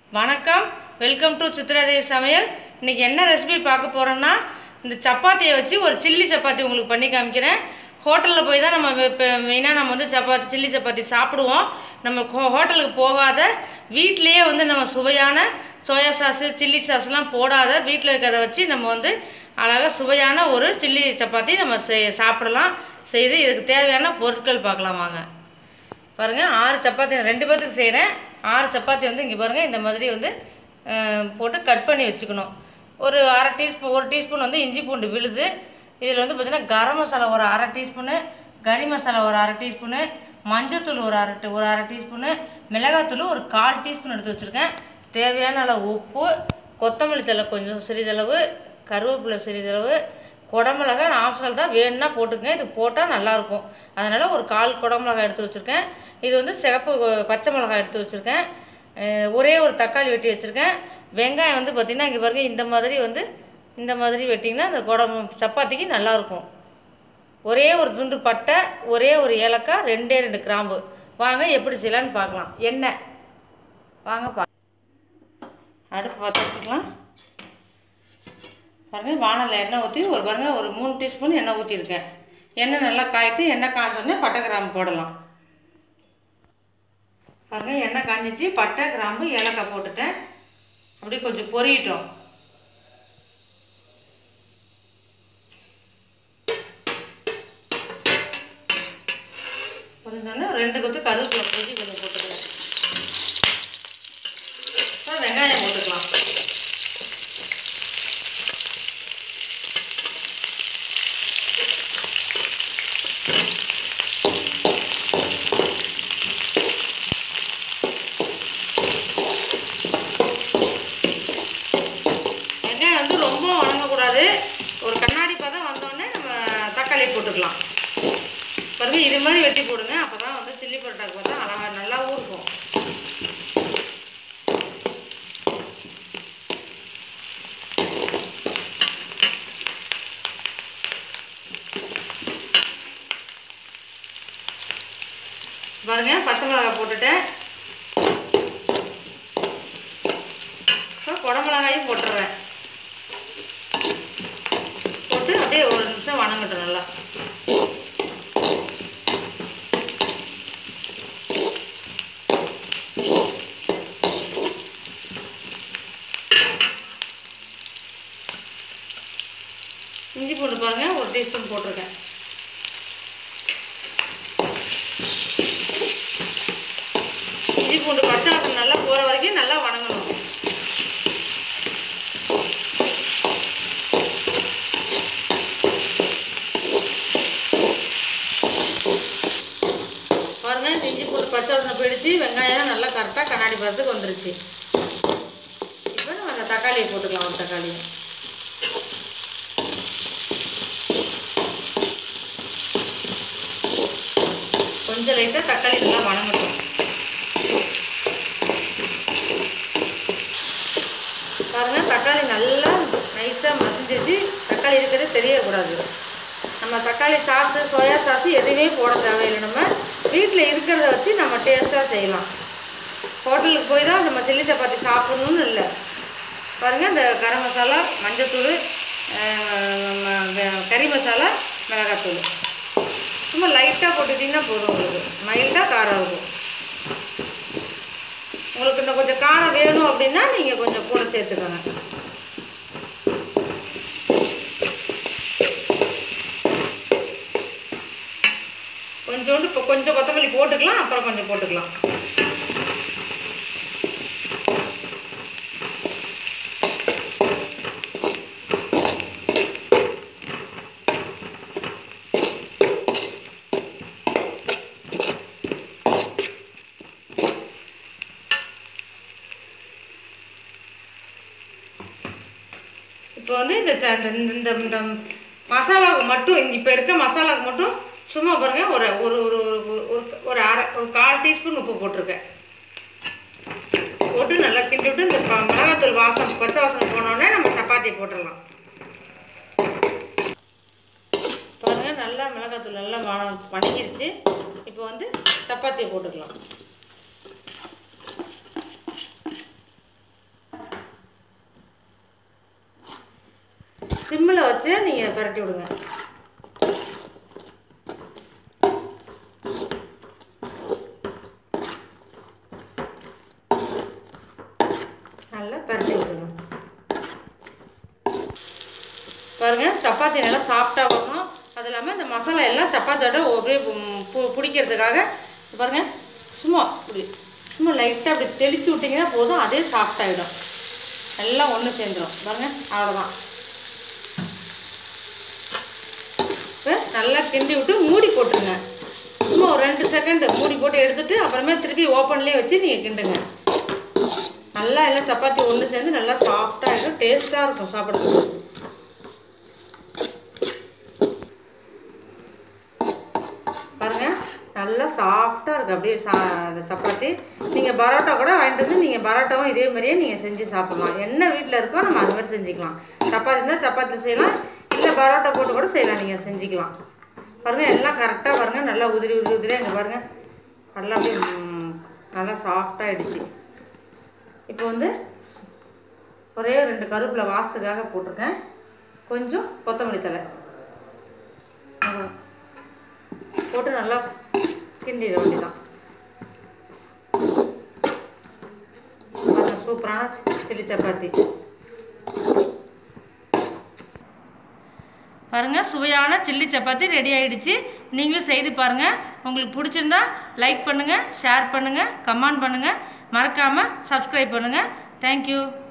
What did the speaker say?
வணக்கம் welcome to சித்ராதேவி சமையல் இன்னைக்கு என்ன ரெசிபி பார்க்க போகிறோன்னா இந்த சப்பாத்தியை வச்சு ஒரு சில்லி சப்பாத்தி உங்களுக்கு பண்ணி காமிக்கிறேன் ஹோட்டலில் போய் தான் நம்ம இப்போ மெயினாக நம்ம வந்து சப்பாத்தி சில்லி சப்பாத்தி சாப்பிடுவோம் நம்ம ஹோ- ஹோட்டலுக்கு போகாத வீட்டிலேயே வந்து நம்ம சுவையான சோயா சாஸு சில்லி சாஸ்லாம் போடாத வீட்டில் இருக்கிறத வச்சு நம்ம வந்து அழகாக சுவையான ஒரு சில்லி சப்பாத்தி நம்ம செய் சாப்பிடலாம் செய்து இதுக்கு தேவையான பொருட்கள் பார்க்கலாம் வாங்க பாருங்க ஆறு சப்பாத்தி ரெண்டு பேர்த்துக்கு செய்கிறேன் ஆறு சப்பாத்தி வந்து இங்கே பாருங்க இந்த மாதிரி வந்து அஹ், போட்டு கட் பண்ணி வச்சுக்கணும் ஒரு அரை டீஸ்பூன் ஒரு டீஸ்பூன் வந்து இஞ்சி பூண்டு விழுது இதில் வந்து பார்த்தீங்கன்னா கரம் மசாலா ஒரு அரை டீஸ்பூனு கறி மசாலா ஒரு அரை டீஸ்பூனு மஞ்சத்தூள் ஒரு அரை டி- ஒரு அரை டீஸ்பூனு மிளகாத்தூள் ஒரு கால் டீஸ்பூன் எடுத்து வச்சுருக்கேன் தேவையான அளவு உப்பு கொத்தமல்லி தழை கொஞ்சம் சிறிதளவு கருவேப்பிலை சிறிதளவு குடமிளகா ஆப்ஷனல் தான் வேணும்னா போட்டுக்கங்க இது போட்டால் நல்லாயிருக்கும் அதனால் ஒரு கால் குடமிளகா எடுத்து வச்சுருக்கேன் இது வந்து சிகப்பு கொ- பச்சை மிளகாய் எடுத்து வச்சுருக்கேன் அஹ் ஒரே ஒரு தக்காளி வெட்டி வச்சுருக்கேன் வெங்காயம் வந்து பார்த்திங்கன்னா இங்கே பாருங்க இந்த மாதிரி வந்து இந்த மாதிரி வெட்டிங்கன்னா அந்த குடம் சப்பாத்திக்கு நல்லாயிருக்கும் ஒரே ஒரு துண்டு பட்டை ஒரே ஒரு ஏலக்காய் ரெண்டே ரெண்டு கிராம்பு வாங்க எப்படி செய்யலான்னு பார்க்கலாம் எண்ணெய் வாங்க பா அடுப்பு பற்ற வச்சுக்கலாம் பாருங்க வானலில் எண்ணெய் ஊற்றி ஒரு பாருங்க ஒரு மூணு டீஸ்பூன் எண்ணெய் ஊற்றிருக்கேன் எண்ணெய் நல்லா காய்ட்டு எண்ணெய் காய்ச்சோடனே பட்டை கிராம்பு போடலாம் பாருங்க எண்ணெய் காஞ்சிச்சு பட்டை கிராம்பு ஏலக்காய் போட்டுட்டேன் அப்படியே கொஞ்சம் பொரியட்டும் பொரிஞ்சோடனே ரெண்டு கொத்து கருவேப்பிலை பொரிஞ்சு கொஞ்சம் போட்டுக்கலாம் அப்புறம் வெங்காயம் போட்டுக்கலாம் வெங்காயம் வந்து ரொம்ப வணங்கக்கூடாது ஒரு கண்ணாடி பதம் வந்தோடனே நம்ம தக்காளி போட்டுக்கலாம் பாருங்க இது மாதிரி வெட்டி போடுங்க அப்போ தான் வந்து சில்லி பரோட்டாக்கு பார்த்தா அழகா நல்லாவும் இருக்கும் பாருங்க பச்சை மிளகாய் போட்டுட்டேன் இப்போ குடமிளகாயும் போட்டுடுறேன் போட்டு அப்படியே ஒரு நிமிஷம் வணங்கட்டும் நல்லா இஞ்சி பூண்டு பாருங்க ஒரு டீஸ்பூன் போட்டிருக்கேன் இஞ்சி பூண்டு பச்சை வாசனை நல்லா போகிற வரைக்கும் நல்லா வணங்கணும் பாருங்க இந்த இஞ்சி பூண்டு பச்சை வாசனை போயிடுச்சு வெங்காயம் நல்லா கரெக்டாக கண்ணாடி பதத்துக்கு வந்துருச்சு இப்போ நம்ம அந்த தக்காளியை போட்டுக்கலாம் ஒரு தக்காளியை கொஞ்சம் லைட்டாக தக்காளி நல்லா வணங்கட்டும் பாருங்க தக்காளி நல்லா நைஸாக மசிஞ்சிச்சு தக்காளி இருக்கிறது தெரியக்கூடாது நம்ம தக்காளி சாஸு சோயா சாஸு எதுவுமே போட தேவையில்லை நம்ம வீட்டில் இருக்கிறத வச்சு நம்ம டேஸ்ட்டாக செய்யலாம் ஹோட்டலுக்கு போய் தான் நம்ம சில்லி சப்பாத்தி சாப்பிட்ணுன்னு இல்லை பாருங்கள் இந்த கரம் மசாலா மஞ்சத்தூள் அஹ், நம்ம வெ- கறி மசாலா மிளகாத்தூள் சும்மா லைட்டாக போட்டுட்டிங்கன்னா போதும் உங்களுக்கு மைல்டாக காரம் இருக்கும் உங்களுக்கு இன்னும் கொஞ்சம் காரம் வேணும் அப்படின்னா நீங்கள் கொஞ்சம் கூட சேர்த்துக்கோங்க கொஞ்சோண்டு இப்போ கொஞ்சம் கொத்தமல்லி போட்டுக்கலாம் அப்புறம் கொஞ்சம் போட்டுக்கலாம் இப்போ வந்து இந்த ச- இந்த- இந்த இந்த மசாலாவுக்கு மட்டும் இப்போ இருக்க மசாலாவுக்கு மட்டும் சும்மா பாருங்க ஒரு ஒரு ஒரு ஒரு ஒரு- ஒரு அரை ஒரு கால் டீஸ்பூன் உப்பு போட்டிருக்கேன் போட்டு நல்லா கிண்டி விட்டு இந்த ப- மிளகாத்தூள் வாசம் பச்சை வாசனை போனோடனே நம்ம சப்பாத்தி போட்டுடலாம் பாருங்க நல்லா மிளகாத்தூள் நல்லா வண- வணங்கிருச்சு இப்போ வந்து சப்பாத்தியை போட்டுக்கலாம் வரிசையாக நீங்கள் பரட்டி விடுங்க நல்லா பரட்டி விட்டுருங்க பாருங்க சப்பாத்தி நல்லா சாஃப்டாக வரணும் அது இல்லாமல் இந்த மசாலா எல்லாம் சப்பாத்தியோட ஒரே ம், பு- பிடிக்கிறதுக்காக பாருங்க சும்மா இப்படி சும்மா லைட்டாக அப்படி தெளிச்சு விட்டிங்கன்னா போதும் அதே சாஃப்டாகிடும் எல்லாம் ஒன்று சேர்ந்துடும் பாருங்க அவ்வளோதான் இப்போ நல்லா கிண்டி விட்டு மூடி போட்டுருங்க சும்மா ஒரு ரெண்டு செகண்ட் மூடி போட்டு எடுத்துட்டு அப்புறமே திருப்பி ஓப்பன்லேயே வச்சு நீங்கள் கிண்டுங்க நல்லா எல்லாம் சப்பாத்தி ஒன்று சேர்ந்து நல்லா சாஃப்டாகிடும் டேஸ்ட்டாக இருக்கும் சாப்பிட்றதுக்கு பாருங்க நல்லா சாஃப்டாக இருக்குது அப்படியே சா அந்த சப்பாத்தி நீங்கள் பரோட்டா கூட வாங்கிட்டு வந்து நீங்கள் பரோட்டாவும் இதே மாதிரியே நீங்கள் செஞ்சு சாப்பிட்லாம் என்ன வீட்டில் இருக்கோ நம்ம அது மாதிரி செஞ்சுக்கலாம் சப்பாத்தி இருந்தால் சப்பாத்தி செய்யலாம் இல்லை பரோட்டா போட்டு கூட செய்யலாம் நீங்கள் செஞ்சுக்கலாம் பாருங்கள் எல்லாம் கரெக்டாக பாருங்கள் நல்லா உதிரி உதிரி உதிரியாக இங்கே பாருங்கள் நல்லா அப்படியே ம், நல்லா சாஃப்டாகிடுச்சு இப்போ வந்து ஒரே ரெண்டு கருவேப்பிலை வாசத்துக்காக போட்டிருக்கேன் கொஞ்சம் கொத்தமல்லி தழை அவ்வளவுதான். போட்டு நல்லா கிண்டிட வேண்டியதான் பாருங்க, சூப்பரான சில்லி சப்பாத்தி பாருங்க சுவையான சில்லி சப்பாத்தி ரெடி ஆயிடுச்சு நீங்களும் செய்து பாருங்க உங்களுக்கு பிடிச்சிருந்தா லைக் பண்ணுங்க ஷேர் பண்ணுங்க கமெண்ட் பண்ணுங்க மறக்காம சப்ஸ்கிரைப் பண்ணுங்க தேங்க்யூ